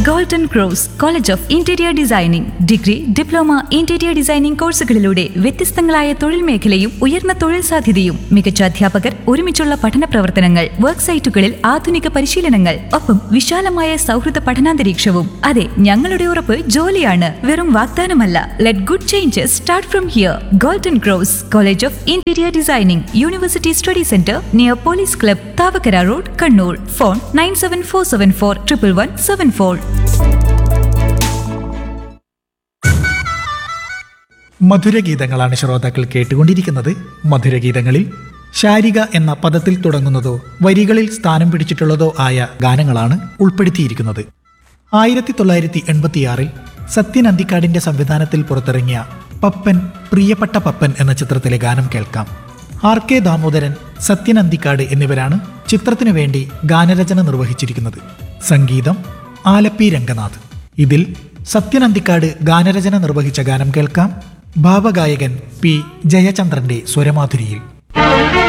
golden cross college of interior designing degree diploma interior designing കോഴ്സുകളിലൂടെ വ്യത്യസ്തങ്ങളായ തൊഴിൽ മേഖലയും ഉയർന്ന തൊഴിൽ സാധ്യതയും മികച്ച അധ്യാപകർ ഒരുമിച്ചുള്ള പഠന പ്രവർത്തനങ്ങൾ വർക്ക് സൈറ്റുകളിൽ ആധുനിക പരിശീലനങ്ങൾ ഒപ്പം വിശാലമായ സൗഹൃദ പഠനാന്തരീക്ഷവും അതെ ഞങ്ങളുടെ ഉറപ്പ് ജോലിയാണ് വെറും വാഗ്ദാനമല്ല let good changes start from here golden cross college of interior designing university study centre near police club Thavakkara road Kannur phone nine seven four seven four triple one seven four മധുരഗീതങ്ങളാണ് ശ്രോതാക്കൾ കേട്ടുകൊണ്ടിരിക്കുന്നത് മധുരഗീതങ്ങളിൽ ശാരിക എന്ന പദത്തിൽ തുടങ്ങുന്നതോ വരികളിൽ സ്ഥാനം പിടിച്ചിട്ടുള്ളതോ ആയ ഗാനങ്ങളാണ് ഉൾപ്പെടുത്തിയിരിക്കുന്നത് ആയിരത്തി തൊള്ളായിരത്തി എൺപത്തിയാറിൽ സത്യൻ അന്തിക്കാടിന്റെ സംവിധാനത്തിൽ പുറത്തിറങ്ങിയ പപ്പൻ പ്രിയപ്പെട്ട പപ്പൻ എന്ന ചിത്രത്തിലെ ഗാനം കേൾക്കാം ആർ കെ ദാമോദരൻ സത്യൻ അന്തിക്കാട് എന്നിവരാണ് ചിത്രത്തിനു വേണ്ടി ഗാനരചന നിർവഹിച്ചിരിക്കുന്നത് സംഗീതം ആലപ്പി രംഗനാഥ് ഇതിൽ സത്യൻ അന്തിക്കാട് ഗാനരചന നിർവഹിച്ച ഗാനം കേൾക്കാം ഭാവഗായകൻ പി ജയചന്ദ്രന്റെ സ്വരമാധുരിയിൽ